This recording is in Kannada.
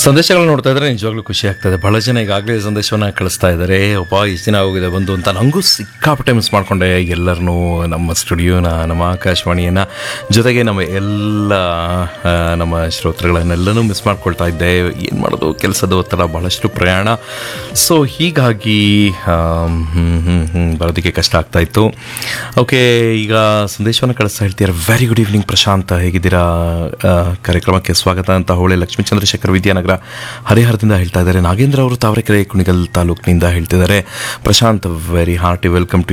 ಸಂದೇಶಗಳು ನೋಡ್ತಾ ಇದ್ರೆ ನಿಜವಾಗ್ಲೂ ಖುಷಿ ಆಗ್ತದೆ ಬಹಳ ಜನ ಈಗಾಗಲೇ ಸಂದೇಶವನ್ನ ಕಳಿಸ್ತಾ ಇದ್ದಾರೆ ಒಬ್ಬ ಇಷ್ಟು ದಿನ ಹೋಗಿದೆ ಬಂದು ಅಂತ ನನಗೂ ಸಿಕ್ಕಾಪಟ್ಟೆ ಮಿಸ್ ಮಾಡ್ಕೊಂಡೆ ಎಲ್ಲರನ್ನೂ ನಮ್ಮ ಸ್ಟುಡಿಯೋನ ನಮ್ಮ ಆಕಾಶವಾಣಿಯನ್ನ ಜೊತೆಗೆ ನಮ್ಮ ಎಲ್ಲ ಆ, ನಮ್ಮ ಶ್ರೋತೃಗಳನ್ನೆಲ್ಲನೂ ಮಿಸ್ ಮಾಡ್ಕೊಳ್ತಾ ಇದ್ದೆ ಏನು ಮಾಡೋದು ಕೆಲಸದ ಒತ್ತಡ ಬಹಳಷ್ಟು ಪ್ರಯಾಣ ಸೊ ಹೀಗಾಗಿ ಆಮ್, ಹ್ಮ್, ಹ್ಮ್, ಹ್ಮ್, ಬರೋದಕ್ಕೆ ಕಷ್ಟ ಆಗ್ತಾ ಇತ್ತು ಓಕೆ ಈಗ ಸಂದೇಶವನ್ನು ಕಳಿಸ್ತಾ ಹೇಳ್ತೀರಾ ವೆರಿ ಗುಡ್ ಈವ್ನಿಂಗ್ ಪ್ರಶಾಂತ್ ಹೇಗಿದ್ದೀರಾ ಆ, ಕಾರ್ಯಕ್ರಮಕ್ಕೆ ಸ್ವಾಗತ ಅಂತ ಹೋಳೆ ಲಕ್ಷ್ಮೀ ಚಂದ್ರಶೇಖರ್ ವಿದ್ಯಾನಗರ ಹರಿಹರದಿಂದ ಹೇಳ್ತಾ ಇದ್ದಾರೆ ನಾಗೇಂದ್ರ ಅವರು ತಾವರೆಕೆರೆ ಕುಣಿಗಲ್ ತಾಲೂಕಿನಿಂದ ಹೇಳ್ತಿದ್ದಾರೆ Prashanth very hearty welcome to